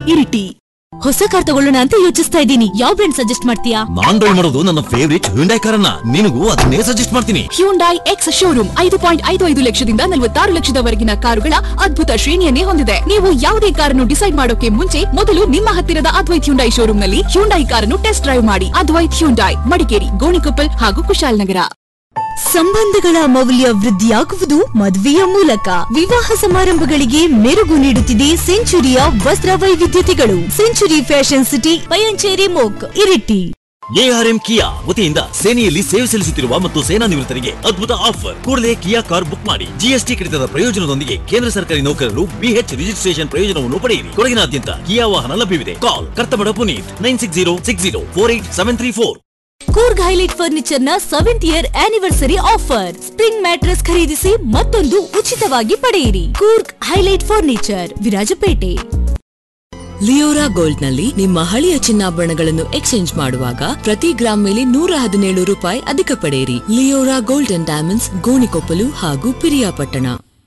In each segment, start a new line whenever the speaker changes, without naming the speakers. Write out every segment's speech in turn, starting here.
ಇರಿಟಿ ಹೊಸ ಕಾರ್ ತಗೊಳ್ಳೋಣ ಅಂತ ಯೋಚಿಸ್ತಾ ಇದ್ದೀನಿ ಯಾವ ಬ್ರ್ಯಾಂಡ್ ಸಜೆಸ್ಟ್ ಮಾಡ್ತೀಯಾ
ನಾನ್ ಡ್ರೈವ್ ಮಾಡೋದು ನನ್ನ ಫೇವರಿಟ್ ಹ್ಯುಂಡೈ ಕಾರನ್ನ ನಿನಗೂ ಅದನ್ನೇ ಸಜೆಸ್ಟ್ ಮಾಡ್ತೀನಿ
ಹ್ಯುಂಡೈ ಎಕ್ಸ್ ಶೋರೂಮ್ ಐದು ಪಾಯಿಂಟ್ ಐದು ಐದು ಲಕ್ಷದಿಂದ ನಲವತ್ತಾರು ಲಕ್ಷದವರೆಗಿನ ಕಾರುಗಳ ಅದ್ಭುತ ಶ್ರೇಣಿಯನ್ನೇ ಹೊಂದಿದೆ ನೀವು ಯಾವುದೇ ಕಾರನ್ನು ಡಿಸೈಡ್ ಮಾಡೋಕೆ ಮುಂಚೆ ಮೊದಲು ನಿಮ್ಮ ಹತ್ತಿರದ ಅದ್ವೈತ್ ಹ್ಯುಂಡೈ ಶೋರೂಮ್ನಲ್ಲಿ ಹ್ಯುಂಡೈ ಕಾರನ್ನು ಟೆಸ್ಟ್ ಡ್ರೈವ್ ಮಾಡಿ ಅದ್ವೈತ್ ಹ್ಯುಂಡೈ ಮಡಿಕೇರಿ ಗೋಣಿಕೊಪ್ಪಲ್ ಹಾಗೂ ಕುಶಾಲನಗರ
ಸಂಬಂಧಗಳ ಮೌಲ್ಯ ವೃದ್ಧಿಯಾಗುವುದು ಮದುವೆಯ ಮೂಲಕ ವಿವಾಹ ಸಮಾರಂಭಗಳಿಗೆ ಮೆರುಗು ನೀಡುತ್ತಿದೆ ಸೆಂಚುರಿಯ ವಸ್ತ್ರ ವೈವಿಧ್ಯತೆಗಳು ಸೆಂಚುರಿ ಫ್ಯಾಷನ್ ಸಿಟಿ ಪಯಂಚೇರಿ ಮೋಕ್ ಇರಿಟಿ
ಎಆರ್ಎಂ ಕಿಯಾ ವತಿಯಿಂದ ಸೇನೆಯಲ್ಲಿ ಸೇವೆ ಸಲ್ಲಿಸುತ್ತಿರುವ ಮತ್ತು ಸೇನಾ ನಿವೃತ್ತರಿಗೆ ಅದ್ಭುತ ಆಫರ್ ಕೂಡಲೇ ಕಿಯಾ ಕಾರ್ ಬುಕ್ ಮಾಡಿ ಜಿಎಸ್ಟಿ ಕಡಿತದ ಪ್ರಯೋಜನದೊಂದಿಗೆ ಕೇಂದ್ರ ಸರ್ಕಾರಿ ನೌಕರರು ಬಿಎಚ್ ರಿಜಿಸ್ಟ್ರೇಷನ್ ಪ್ರಯೋಜನವನ್ನು ಪಡೆಯಿರಿ ಕೊಡಗಿನಾದ್ಯಂತ ಕಿಯಾ ವಾಹನ ಲಭ್ಯವಿದೆ ಕಾಲ್ ಕರ್ತಬಡ Puneeth nine six zero six zero four eight seven three four
Coorg highlight furniture ನ seventh year anniversary offer spring mattress ಖರೀದಿಸಿ ಮತ್ತೊಂದು ಉಚಿತವಾಗಿ ಪಡೆಯಿರಿ Coorg highlight furniture Virajpet
Leora gold ನಲ್ಲಿ ನಿಮ್ಮ ಹಳೆಯ ಚಿನ್ನಾಭರಣಗಳನ್ನು ಎಕ್ಸ್ಚೇಂಜ್ ಮಾಡುವಾಗ ಪ್ರತಿ ಗ್ರಾಮ್ ಮೇಲೆ ನೂರ ಹದಿನೇಳು ರೂಪಾಯಿ ಅಧಿಕ ಪಡೆಯಿರಿ Leora gold and diamonds Gonikoppal ಹಾಗೂ ಪಿರಿಯಾಪಟ್ಟಣ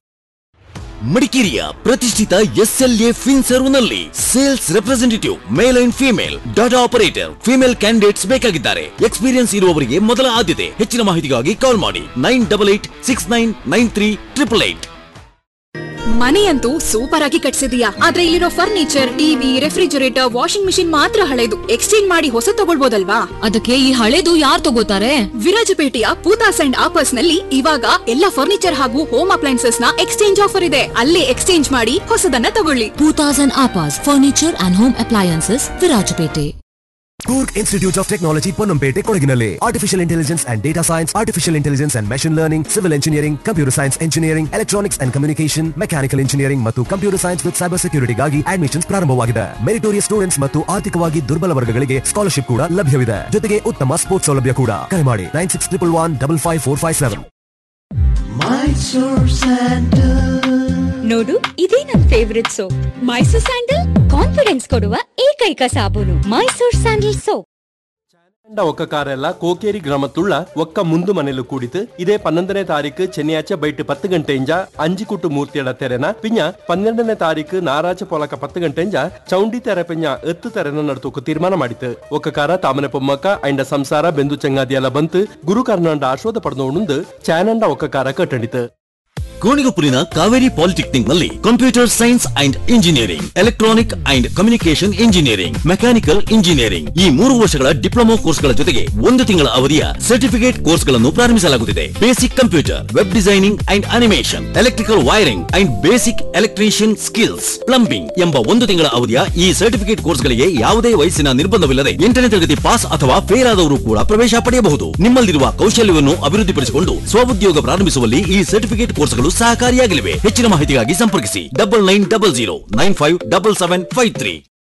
ಮಡಿಕೇರಿಯ ಪ್ರತಿಷ್ಠಿತ ಎಸ್ಎಲ್ಎ ಫಿನ್ ಸರ್ವ್ನಲ್ಲಿ sales representative male and female data operator female candidates ಬೇಕಾಗಿದ್ದಾರೆ ಎಕ್ಸ್ಪೀರಿಯನ್ಸ್ ಇರುವವರಿಗೆ ಮೊದಲ ಆದ್ಯತೆ ಹೆಚ್ಚಿನ ಮಾಹಿತಿಗಾಗಿ ಕಾಲ್ ಮಾಡಿ nine double eight six nine nine three triple eight
ಮನೆಯಂತೂ ಸೂಪರ್ ಆಗಿ ಕಟ್ಸಿದೀಯಾ ಆದ್ರೆ ಇಲ್ಲಿರೋ furniture TV refrigerator washing machine ಮಾತ್ರ ಹಳೆದು ಎಕ್ಸ್ಚೇಂಜ್ ಮಾಡಿ ಹೊಸ ತಗೊಳ್ಬೋದಲ್ವಾ
ಅದಕ್ಕೆ ಈ ಹಳೇದು ಯಾರು ತಗೋತಾರೆ
ವಿರಾಜಪೇಟೆಯ ಪೂತಾಸ್ ಅಂಡ್ ಆಪರ್ಸ್ ನಲ್ಲಿ ಇವಾಗ ಎಲ್ಲ ಫರ್ನಿಚರ್ ಹಾಗೂ ಹೋಮ್ ಅಪ್ಲೈನ್ಸಸ್ ನ ಎಕ್ಸ್ಚೇಂಜ್ ಆಫರ್ ಇದೆ ಅಲ್ಲೇ ಎಕ್ಸ್ಚೇಂಜ್ ಮಾಡಿ ಹೊಸದನ್ನ ತಗೊಳ್ಳಿ
ಟೂ ತೌಸಂಡ್ ಆಪಾಸ್ furniture and home appliances Virajpet
Kurk Institute of Technology Ponnambete Kodaginale. Artificial Intelligence and Data Science, Artificial Intelligence and Machine Learning, Civil Engineering, Computer Science Engineering, Electronics and Communication, Mechanical Engineering ಮತ್ತು Computer Science with Cyber Security ಗಾಗಿ admissions ಪ್ರಾರಂಭವಾಗಿದೆ meritorious students ಮತ್ತು ಆರ್ಥಿಕವಾಗಿ ದುರ್ಬಲ ವರ್ಗಗಳಿಗೆ scholarship ಕೂಡ ಲಭ್ಯವಿದೆ ಜೊತೆಗೆ ಉತ್ತಮ ಸ್ಪೋರ್ಟ್ಸ್ ಸೌಲಭ್ಯ ಕೂಡ ಕರೆ ಮಾಡಿ nine six triple one double five four five seven
ನೋಡು ಇದೇ ನನ್ favourite soap Mysore sandal confidence ಕೊಡುವ ಏಕೈಕ ಸಾಬೂನು ಮೈಸೂರ್ ಸ್ಯಾಂಡಲ್ ಸೋಪ್
ಂಡ ಒಕ್ಕ ಕಾರೆಲ್ಲ ಕೋಕೇರಿ ಗ್ರಾಮತ್ತುಳ್ಳ ಒಕ್ಕ ಮುಂದು ಮನೆಲು ಕೂಡಿತು ಇದೇ ಪನ್ನೊಂದನೇ ತಾರೀಕು ಚೆನ್ನೈಯಾಚೆ ಬೈಟ್ ಪತ್ತು ಗಂಟೆಂಜ ಅಂಜಿಕುಟ್ಟು ಮೂರ್ತಿಯಡ ತೆರೆನ ಪಿಂಜ ಪನ್ನೆರಡನೇ ತಾರೀಕು ನಾರಾಚ ಪೊಲಕ ಪತ್ತು ಗಂಟೆಂಜ ಚೌಂಡಿ ತೆರೆ ಪಿಂಜ ಎತ್ತು ತೆರೆನ ನಡ್ತೋಕು ತೀರ್ಮಾನ ಮಾಡಿತು ಒಕ್ಕ ಕಾರ ತಾಮನೆ ಪೊಮ್ಮಕ್ಕ ಐಂಡ ಸಂಸಾರ ಬೆಂದು ಚೆಂಗಾದಿಯೆಲ್ಲ ಬಂತು ಗುರು ಕರ್ನಾಂಡ ಆಶ್ವಾದ ಪಡೆದೋಣುಂದು ಚಾನಂಡ ಒಕ್ಕ ಕಾರ ಕಟ್ಟಣಿತು
ಕೋಣಿಗುಪ್ಪುರಿನ ಕಾವೇರಿ ಪಾಲಿಟೆಕ್ನಿಕ್ ನಲ್ಲಿ computer science and engineering electronic and communication engineering mechanical engineering ಈ ಮೂರು ವರ್ಷಗಳ ಡಿಪ್ಲೊಮಾ ಕೋರ್ಸ್ಗಳ ಜೊತೆಗೆ ಒಂದು ತಿಂಗಳ ಅವಧಿಯ ಸರ್ಟಿಫಿಕೇಟ್ ಕೋರ್ಸ್ಗಳನ್ನು ಪ್ರಾರಂಭಿಸಲಾಗುತ್ತಿದೆ basic computer web designing and animation electrical wiring and basic electrician skills plumbing ಎಂಬ ಒಂದು ತಿಂಗಳ ಅವಧಿಯ ಈ ಸರ್ಟಿಫಿಕೇಟ್ ಕೋರ್ಸ್ಗಳಿಗೆ ಯಾವುದೇ ವಯಸ್ಸಿನ ನಿರ್ಬಂಧವಿಲ್ಲದೆ ಎಂಟನೇ ತರಗತಿ ಪಾಸ್ ಅಥವಾ ಫೇಲ್ ಆದವರು ಕೂಡ ಪ್ರವೇಶ ಪಡೆಯಬಹುದು ನಿಮ್ಮಲ್ಲಿರುವ ಕೌಶಲ್ಯವನ್ನು ಅಭಿವೃದ್ಧಿಪಡಿಸಿಕೊಂಡು ಸ್ವಉದ್ಯೋಗ ಪ್ರಾರಂಭಿಸುವಲ್ಲಿ ಈ ಸರ್ಟಿಫಿಕೇಟ್ ಕೋರ್ಸ್ಗಳು ಸಹಕಾರಿಯಾಗಲಿವೆ ಹೆಚ್ಚಿನ ಮಾಹಿತಿಗಾಗಿ ಸಂಪರ್ಕಿಸಿ double nine double zero nine five double seven five three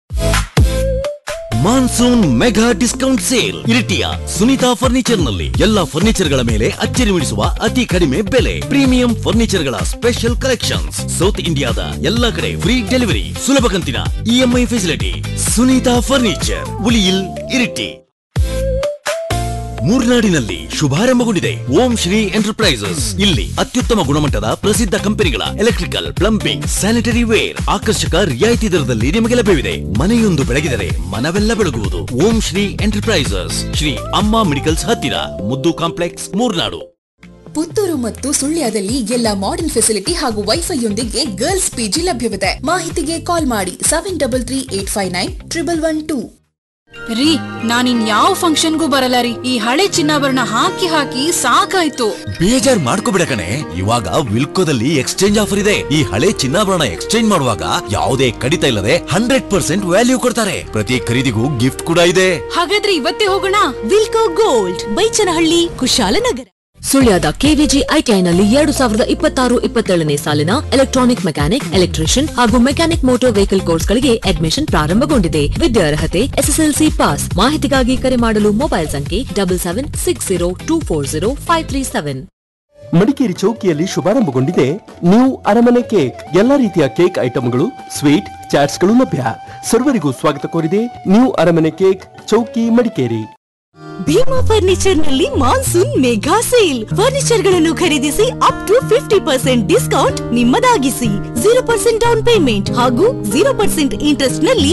monsoon mega discount sale ಇರಿಟಿಯ ಸುನೀತಾ ಫರ್ನಿಚರ್ ನಲ್ಲಿ ಎಲ್ಲಾ ಫರ್ನಿಚರ್ ಗಳ ಮೇಲೆ ಅಚ್ಚರಿ ಮೂಡಿಸುವ ಅತಿ ಕಡಿಮೆ ಬೆಲೆ ಪ್ರೀಮಿಯಂ ಫರ್ನಿಚರ್ ಗಳ ಸ್ಪೆಷಲ್ ಕಲೆಕ್ಷನ್ಸ್ ಸೌತ್ ಇಂಡಿಯಾದ ಎಲ್ಲಾ ಕಡೆ ಫ್ರೀ ಡೆಲಿವರಿ ಸುಲಭ ಕಂತಿನ ಇಎಂಐ ಫೆಸಿಲಿಟಿ ಸುನೀತಾ ಫರ್ನಿಚರ್ ಉಳಿಯಿಲ್ ಇರಿಟಿ ಮೂರ್ನಾಡಿನಲ್ಲಿ ಶುಭಾರಂಭಗೊಂಡಿದೆ ಓಂ ಶ್ರೀ ಎಂಟರ್ಪ್ರೈಸಸ್ ಇಲ್ಲಿ ಅತ್ಯುತ್ತಮ ಗುಣಮಟ್ಟದ ಪ್ರಸಿದ್ಧ ಕಂಪನಿಗಳ ಎಲೆಕ್ಟ್ರಿಕಲ್ ಪ್ಲಂಬಿಂಗ್ ಸ್ಯಾನಿಟರಿ ವೇರ್ ಆಕರ್ಷಕ ರಿಯಾಯಿತಿ ದರದಲ್ಲಿ ನಿಮಗೆ ಲಭ್ಯವಿದೆ ಮನೆಯೊಂದು ಬೆಳಗಿದರೆ ಮನವೆಲ್ಲ ಬೆಳಗುವುದು ಓಂ ಶ್ರೀ ಎಂಟರ್ಪ್ರೈಸಸ್ ಶ್ರೀ ಅಮ್ಮ ಮೆಡಿಕಲ್ಸ್ ಹತ್ತಿರ ಮುದ್ದು ಕಾಂಪ್ಲೆಕ್ಸ್ ಮೂರ್ನಾಡು
ಪುತ್ತೂರು ಮತ್ತು ಸುಳ್ಯದಲ್ಲಿ ಎಲ್ಲ ಮಾಡರ್ನ್ ಫೆಸಿಲಿಟಿ ಹಾಗೂ ವೈಫೈಯೊಂದಿಗೆ ಗರ್ಲ್ಸ್ ಪಿಜಿ ಲಭ್ಯವಿದೆ ಮಾಹಿತಿಗೆ ಕಾಲ್ ಮಾಡಿ seven double three eight five nine triple one two ರೀ ನಾನಿನ್ ಯಾವ ಫಂಕ್ಷನ್ಗೂ ಬರಲ್ಲ ರೀ ಈ ಹಳೆ ಚಿನ್ನಾಭರಣ ಹಾಕಿ ಹಾಕಿ ಸಾಕಾಯ್ತು
ಬೇಜಾರ್ ಮಾಡ್ಕೋಬಿಡ ಕಣೆ ಇವಾಗ ವಿಲ್ಕೋದಲ್ಲಿ ಎಕ್ಸ್ಚೇಂಜ್ ಆಫರ್ ಇದೆ ಈ ಹಳೆ ಚಿನ್ನಾಭರಣ ಎಕ್ಸ್ಚೇಂಜ್ ಮಾಡುವಾಗ ಯಾವುದೇ ಕಡಿತ ಇಲ್ಲದೆ ಹಂಡ್ರೆಡ್ ಪರ್ಸೆಂಟ್ ವ್ಯಾಲ್ಯೂ ಕೊಡ್ತಾರೆ ಪ್ರತಿ ಖರೀದಿಗೂ ಗಿಫ್ಟ್ ಕೂಡ ಇದೆ
ಹಾಗಾದ್ರೆ ಇವತ್ತೇ ಹೋಗೋಣ
ವಿಲ್ಕೋ ಗೋಲ್ಡ್ ಬೈಚನಹಳ್ಳಿ ಕುಶಾಲನಗರ
ಸುಳ್ಯದ ಕೆವಿಜಿ ಐಟಿಐನಲ್ಲಿ ಎರಡು ಸಾವಿರದ ಇಪ್ಪತ್ತಾರು ಇಪ್ಪತ್ತೇಳನೇ ಸಾಲಿನ ಎಲೆಕ್ಟ್ರಾನಿಕ್ ಮೆಕ್ಯಾನಿಕ್ ಎಲೆಕ್ಟ್ರಿಷಿಯನ್ ಹಾಗೂ ಮೆಕ್ಯಾನಿಕ್ ಮೋಟಾರ್ ವೆಹಿಕಲ್ ಕೋರ್ಸ್ಗಳಿಗೆ ಅಡ್ಮಿಷನ್ ಪ್ರಾರಂಭಗೊಂಡಿದೆ ವಿದ್ಯಾರ್ಹತೆ ಎಸ್ಎಸ್ಎಲ್ಸಿ ಪಾಸ್ ಮಾಹಿತಿಗಾಗಿ ಕರೆ ಮಾಡಲು ಮೊಬೈಲ್ ಸಂಖ್ಯೆ double seven six zero two four zero five three seven
Madikeri ಚೌಕಿಯಲ್ಲಿ ಶುಭಾರಂಭಗೊಂಡಿದೆ ನ್ಯೂ ಅರಮನೆ ಕೇಕ್ ಎಲ್ಲಾ ರೀತಿಯ ಕೇಕ್ ಐಟಂಗಳು ಸ್ವೀಟ್ ಚಾಟ್ಸ್ಗಳು ಲಭ್ಯ ಸರ್ವರಿಗೂ ಸ್ವಾಗತ ಕೋರಿದೆ new Aramane cake Chowki Madikeri
Bheema furniture ನಲ್ಲಿ ಮಾನ್ಸೂನ್ ಮೆಗಾ ಸೇಲ್ ಫರ್ನಿಚರ್ ಗಳನ್ನು ಖರೀದಿಸಿ up to fifty percent discount ನಿಮ್ಮದಾಗಿಸಿ ಜೀರೋ ಪರ್ಸೆಂಟ್ ಡೌನ್ ಪೇಮೆಂಟ್ ಹಾಗೂ ಜೀರೋ ಪರ್ಸೆಂಟ್ ಇಂಟ್ರೆಸ್ಟ್ ನಲ್ಲಿ